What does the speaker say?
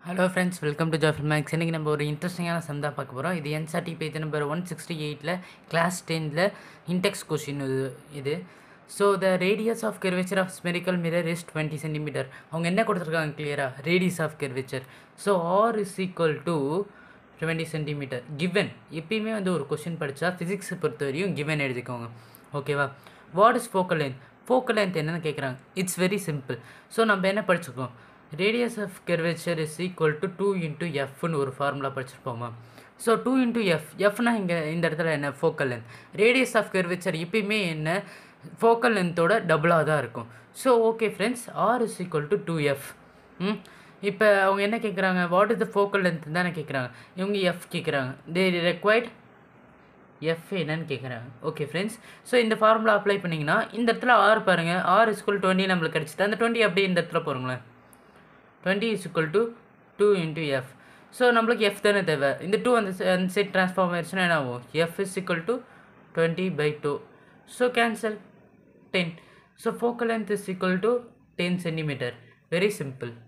hello friends welcome to ஜாஃபில் மேக்ஸ் இன்றைக்கி நம்ம ஒரு இன்ட்ரெஸ்டிங்கான சந்தா பார்க்க போகிறோம் இது NCERT page number one sixty எயிட்டில் கிளாஸ் டென்னில் இன்டெக்ஸ் கொஷின் இது இது so the radius of curvature of spherical mirror is twenty centimetre அவங்க என்ன கொடுத்துருக்காங்க கிளியராக radius of curvature so R is equal to twenty centimetre given எப்பயுமே வந்து ஒரு கொஷின் படித்தா ஃபிசிக்ஸை பொறுத்த வரையும் கிவன் எழுதிக்கோங்க ஓகேவா what is focal length focal length என்னென்னு கேட்குறாங்க இட்ஸ் வெரி சிம்பிள் ஸோ நம்ம என்ன படிச்சுக்கோம் radius of curvature is equal to two into எஃப்னு ஒரு ஃபார்முலா படிச்சிருப்போமா ஸோ டூ இன்ட்டு எஃப் எஃப்னா இங்கே இந்த இடத்துல என்ன focal length radius of curvature எப்பயுமே என்ன ஃபோக்கல் லென்த்தோட டபுளாக தான் இருக்கும் so okay friends R is equal to two F hmm இப்போ அவங்க என்ன கேட்குறாங்க what is the focal length தானே கேட்குறாங்க இவங்க எஃப் கேட்குறாங்க தே ரெக்வைர்ட் எஃப் என்னன்னு கேட்குறாங்க ஓகே ஃப்ரெண்ட்ஸ் ஸோ இந்த ஃபார்முலா அப்ளை பண்ணிங்கன்னா இந்த இடத்துல ஆர் பாருங்கள் ஆர் இஸ்குவல் டுவெண்ட்டி நம்மளுக்கு கிடச்சிட்டு அந்த டுவெண்ட்டி அப்படியே இந்த இடத்துல போகிறோங்களேன் twenty is equal to two into F so நம்மளுக்கு எஃப் தானே தேவை இந்த டூ அந்த அந்த செட் ட்ரான்ஸ்ஃபார்ம் ஆயிடுச்சுன்னா என்ன ஆகும் F is equal to twenty by two so cancel ten so focal length is equal to ten centimetre very simple